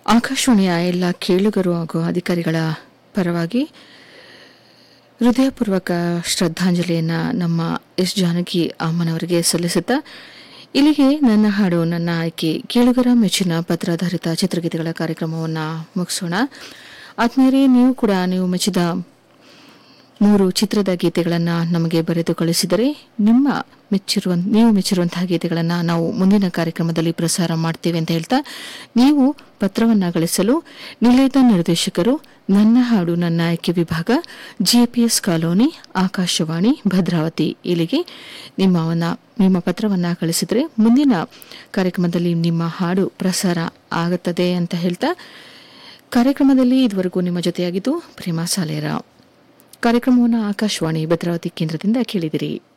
ಆಕಾಶವಾಣಿಯ ಎಲ್ಲ ಕೇಳುಗರು ಹಾಗೂ ಅಧಿಕಾರಿಗಳ ಪರವಾಗಿ ಹೃದಯಪೂರ್ವಕ ಶ್ರದ್ಧಾಂಜಲಿಯನ್ನು ನಮ್ಮ ಎಸ್ ಜಾನಕಿ ಅಮ್ಮನವರಿಗೆ ಸಲ್ಲಿಸುತ್ತಾ ಇಲ್ಲಿಗೆ ನನ್ನ ಹಾಡು ನನ್ನ ಆಯ್ಕೆ ಕೇಳುಗರ ಮೆಚ್ಚಿನ ಪತ್ರಾಧಾರಿತ ಚಿತ್ರಗೀತೆಗಳ ಕಾರ್ಯಕ್ರಮವನ್ನು ಮುಗಿಸೋಣ ಆತ್ಮೀಯರೇ ನೀವು ಕೂಡ ನೀವು ಮೆಚ್ಚಿದ ಮೂರು ಚಿತ್ರದ ಗೀತೆಗಳನ್ನು ನಮಗೆ ಬರೆದು ಕಳಿಸಿದರೆ ನಿಮ್ಮ ಮೆಚ್ಚಿರುವ ನೀವು ಮೆಚ್ಚಿರುವಂತಹ ಗೀತೆಗಳನ್ನು ನಾವು ಮುಂದಿನ ಕಾರ್ಯಕ್ರಮದಲ್ಲಿ ಪ್ರಸಾರ ಮಾಡ್ತೇವೆ ಅಂತ ಹೇಳ್ತಾ ನೀವು ಪತ್ರವನ್ನು ಗಳಿಸಲು ನಿಲಯದ ನಿರ್ದೇಶಕರು ನನ್ನ ಹಾಡು ನನ್ನ ಆಯ್ಕೆ ವಿಭಾಗ ಜಿಪಿಎಸ್ ಕಾಲೋನಿ ಆಕಾಶವಾಣಿ ಭದ್ರಾವತಿ ಇಲ್ಲಿಗೆ ನಿಮ್ಮವನ್ನ ನಿಮ್ಮ ಪತ್ರವನ್ನು ಕಳಿಸಿದರೆ ಮುಂದಿನ ಕಾರ್ಯಕ್ರಮದಲ್ಲಿ ನಿಮ್ಮ ಹಾಡು ಪ್ರಸಾರ ಆಗುತ್ತದೆ ಅಂತ ಹೇಳ್ತಾ ಕಾರ್ಯಕ್ರಮದಲ್ಲಿ ಇದುವರೆಗೂ ನಿಮ್ಮ ಜೊತೆಯಾಗಿದ್ದು ಪ್ರೇಮಾ ಸಾಲೇರ ಕಾರ್ಯಕ್ರಮವನ್ನು ಆಕಾಶವಾಣಿ ಭದ್ರಾವತಿ ಕೇಂದ್ರದಿಂದ ಕೇಳಿದಿರಿ